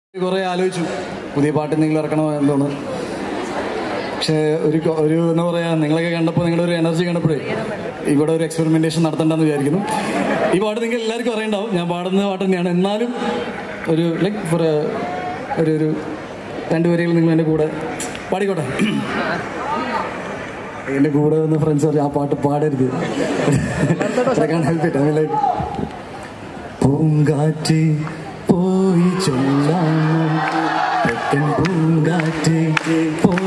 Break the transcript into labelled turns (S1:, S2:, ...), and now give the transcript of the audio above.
S1: കുറെ ആലോചിച്ചു പുതിയ പാട്ട് എന്തെങ്കിലും ഇറക്കണോ എന്തോന്ന് പക്ഷേ ഒരു കൊ- ഒരു എന്താ പറയാ നിങ്ങളൊക്കെ കണ്ടപ്പോൾ നിങ്ങളുടെ ഒരു എനർജി കണ്ടപ്പോഴേ ഇവിടെ ഒരു എക്സ്പെരിമെന്റേഷൻ നടത്തണ്ടെന്ന് വിചാരിക്കുന്നു ഈ പാട്ട് നിങ്ങൾക്ക് എല്ലാവർക്കും അറിയണ്ടാവും ഞാൻ പാടുന്ന പാട്ട് തന്നെയാണ് എന്നാലും ഒരു ലൈക്ക് ഫോർ ഒരു ഒരു രണ്ട് വരികൾ നിങ്ങൾ എൻ്റെ കൂടെ പാടിക്കോട്ടെ എൻ്റെ കൂടെ വന്ന ഫ്രണ്ട്സ് പറഞ്ഞു ആ പാട്ട് പാടരുത് ഹെൽപ്പ് ഇറ്റ് ഐ ലൈക്ക് പൂങ്കാറ്റ് പോയി ചൊല്ലാമോ തെക്കൻ പൂങ്കാറ്റ് പോ